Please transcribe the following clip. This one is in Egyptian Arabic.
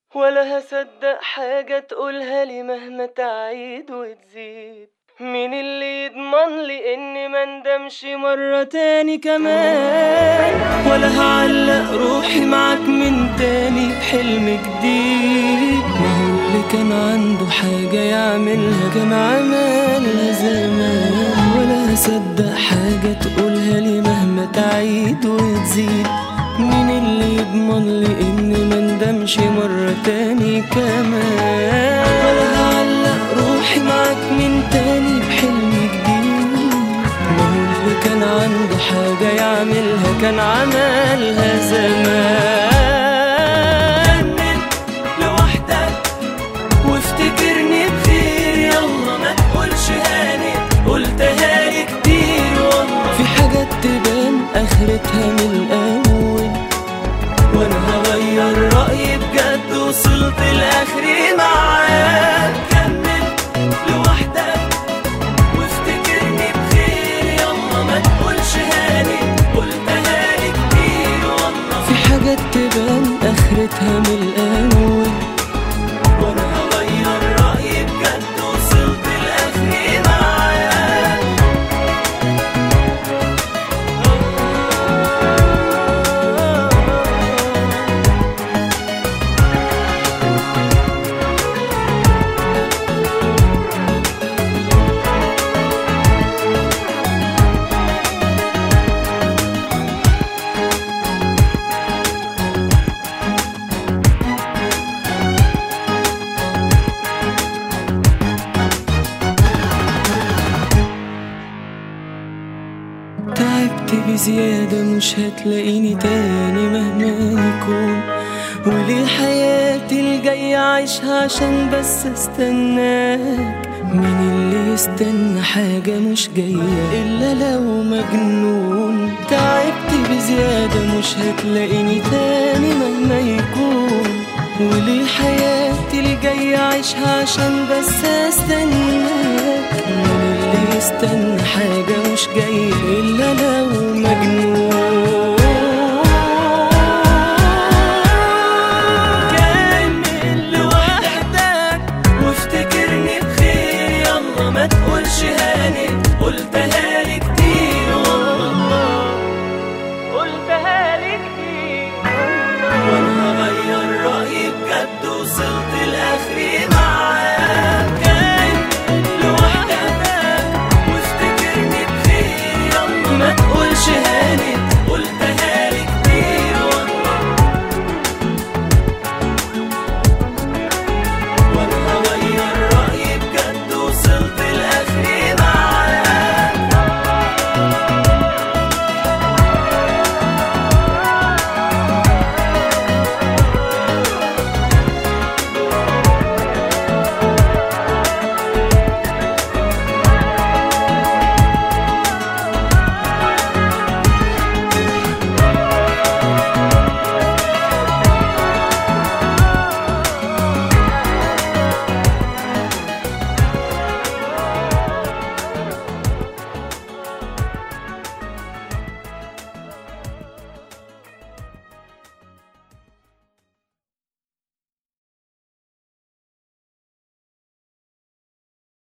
ولا هصدق حاجة تقولها لي مهما تعيد وتزيد مين اللي يضمن لي اني ما ندمش مرة تاني كمان ولا هعلق روحي معاك من تاني بحلم جديد ما هو اللي كان عنده حاجة يعملها كان عملها زمان ولا هصدق حاجة تقولها لي مهما تعيد وتزيد مين اللي يضمن لي اني ما ندمش مرة تاني كمان ولا هعلق روحي معاك من تاني بحلم جديد ما هو اللي كان عنده حاجة يعملها كان عملها زمان لوحدك وافتكرني بخير يلا ما تقولش هاني قلتها لي كتير والله في حاجات تبان اخرتها من الاول وانا هغير رايي بجد وصلت لاخري معاك كمل لوحدك وافتكرني بخير يلا ما تقولش هاني قلتها لي كتير والله في حاجات تبان اخرتها من الاول وانا هغير رايي بجد وصلت لاخري معاك تعبت بزيادة مش هتلاقيني تاني مهما يكون وليه حياتي الجاية عايشها عشان بس استناك مين اللي يستنى حاجة مش جاية إلا لو مجنون تعبت بزيادة مش هتلاقيني تاني مهما يكون وليه حياتي الجاية عايشها عشان بس استناك مين اللي يستنى حاجة مش جاية إلا لو مجنون